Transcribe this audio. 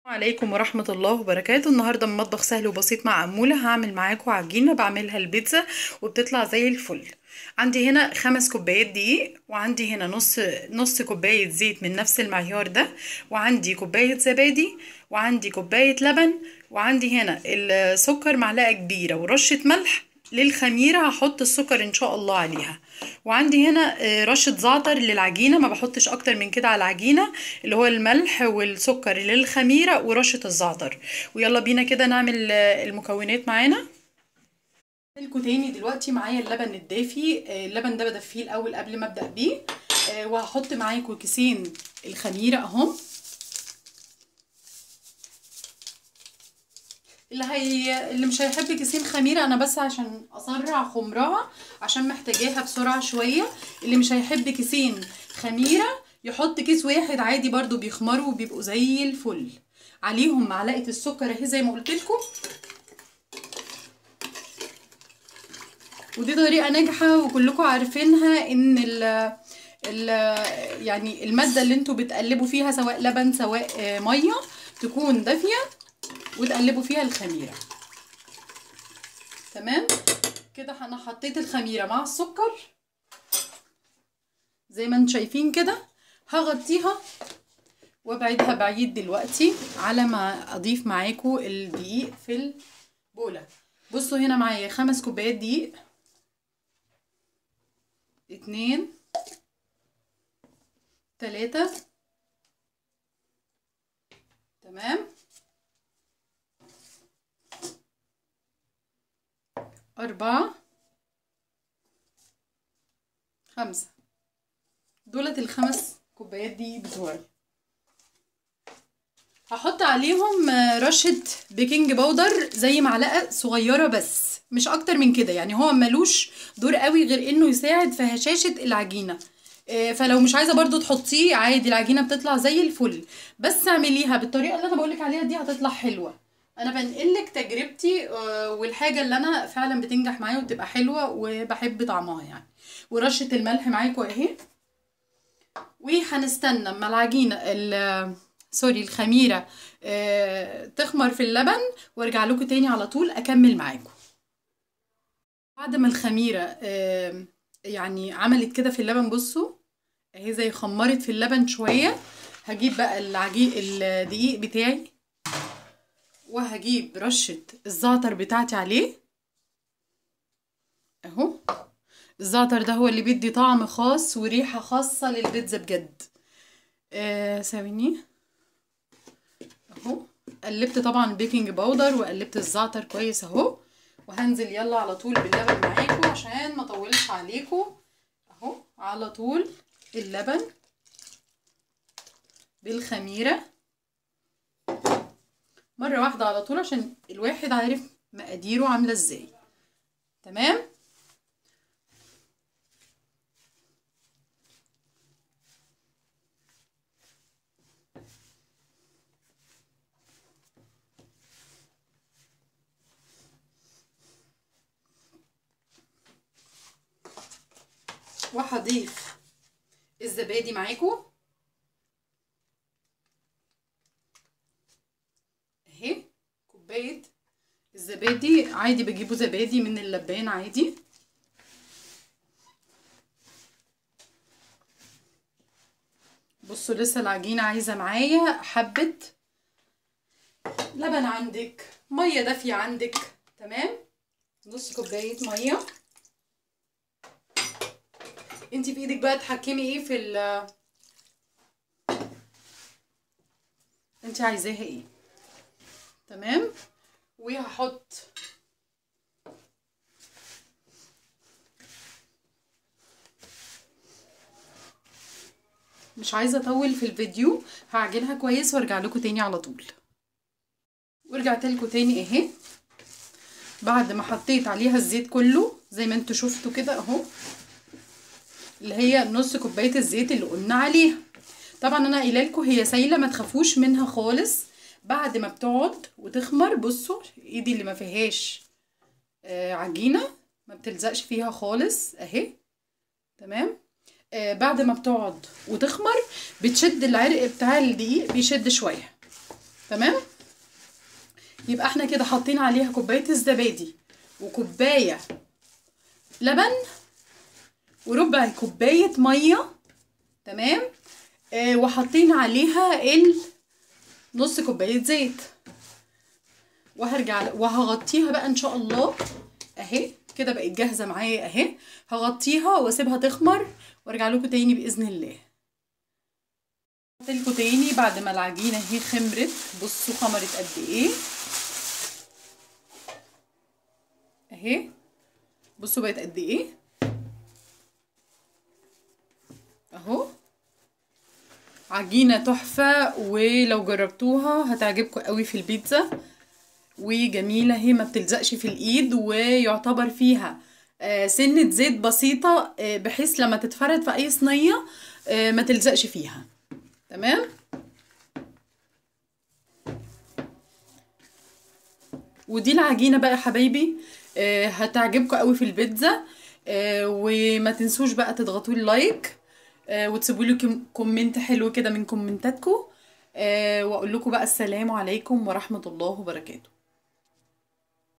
عليكم ورحمة الله وبركاته النهاردة من مطبخ سهل وبسيط مع أمولة هعمل معاكم عجينة بعملها البيتزا وبتطلع زي الفل عندي هنا خمس كوبايات دقيق وعندي هنا نص نص كوباية زيت من نفس المعيار ده وعندي كوباية زبادي وعندي كوباية لبن وعندي هنا السكر معلقة كبيرة ورشة ملح للخميرة هحط السكر ان شاء الله عليها وعندي هنا رشة زعتر للعجينة ما بحطش اكتر من كده على العجينة اللي هو الملح والسكر للخميرة ورشة الزعتر ويلا بينا كده نعمل المكونات معانا لكم تاني دلوقتي معايا اللبن الدافي اللبن ده بدفيه الاول قبل ما ابدا بيه وهحط معاكم كيسين الخميرة اهم اللي هي اللي مش هيحب كيسين خميره انا بس عشان اسرع خمرها عشان محتاجاها بسرعه شويه اللي مش هيحب كيسين خميره يحط كيس واحد عادي برضو بيخمروا وبيبقوا زي الفل عليهم معلقه السكر اهي زي ما قلت لكم ودي طريقه ناجحه وكلكم عارفينها ان ال ال يعني الماده اللي انتوا بتقلبوا فيها سواء لبن سواء ميه تكون دافيه وتقلبوا فيها الخميره تمام كده انا حطيت الخميره مع السكر زي ما انتم شايفين كده هغطيها وابعدها بعيد دلوقتي على ما اضيف معاكم الدقيق في البوله بصوا هنا معايا خمس كوبايات دقيق اتنين تلاتة تمام أربعة خمسة دولت الخمس كوبايات دي بتوعي هحط عليهم رشة بيكنج باودر زي معلقة صغيرة بس مش أكتر من كده يعني هو ملوش دور قوي غير إنه يساعد في هشاشة العجينة فلو مش عايزه برضو تحطيه عادي العجينه بتطلع زي الفل بس اعمليها بالطريقه اللي انا بقولك عليها دي هتطلع حلوه انا بنقلك تجربتي والحاجه اللي انا فعلا بتنجح معايا وبتبقى حلوه وبحب طعمها يعني ورشه الملح معاكم اهي وهنستنى اما العجينه سوري الخميره تخمر في اللبن وارجع لكم تاني على طول اكمل معاكم بعد ما الخميره يعني عملت كده في اللبن بصوا اهي زي خمرت في اللبن شويه هجيب بقى العجين الدقيق بتاعي وهجيب رشة الزعتر بتاعتي عليه اهو الزعتر ده هو اللي بيدي طعم خاص وريحة خاصة للبيتزا بجد آه ثواني اهو قلبت طبعا بيكنج باودر وقلبت الزعتر كويس اهو وهنزل يلا على طول باللبن معاكم عشان ما اطولش عليكم اهو على طول اللبن بالخميره مرة واحدة على طول عشان الواحد عارف مقاديره عاملة ازاي تمام وهضيف الزبادي معاكم اهي كوبايه الزبادي عادي بجيبوا زبادي من اللبان عادي بصوا لسه العجينه عايزه معايا حبه لبن عندك ميه دافيه عندك تمام نص كوبايه ميه انت في ايدك بقى تحكمي ايه في ال انت عايزاها ايه تمام وهحط مش عايزه اطول في الفيديو هعجنها كويس وارجع لكم تاني على طول ورجعت لكم تاني اهي بعد ما حطيت عليها الزيت كله زي ما انتوا شفتوا كده اهو اللي هي نص كوبايه الزيت اللي قلنا عليها طبعا انا قايله لكم هي سايله ما تخافوش منها خالص بعد ما بتقعد وتخمر بصوا ايدي اللي ما فيهاش آه عجينه ما بتلزقش فيها خالص اهي تمام آه بعد ما بتقعد وتخمر بتشد العرق بتاع الدقيق بيشد شويه تمام يبقى احنا كده حاطين عليها كوبايه الزبادي وكوبايه لبن وربع كوبايه ميه تمام آه وحاطين عليها ال نص كوبايه زيت وهرجع وهغطيها بقى ان شاء الله اهي كده بقت جاهزه معايا اهي هغطيها واسيبها تخمر وارجع لكم تاني باذن الله لكم تاني بعد ما العجينه اهي خمرت بصوا خمرت قد ايه اهي بصوا بقت قد ايه اهو عجينه تحفه ولو جربتوها هتعجبكم قوي في البيتزا وجميله هي ما بتلزقش في الايد ويعتبر فيها آه سنه زيت بسيطه آه بحيث لما تتفرد في اي صينيه آه ما تلزقش فيها تمام ودي العجينه بقى يا حبايبي هتعجبكم قوي في البيتزا وما تنسوش بقى تضغطوا اللايك وتسيبوا لي كومنت حلو كده من كومنتاتكم واقول لكم بقى السلام عليكم ورحمه الله وبركاته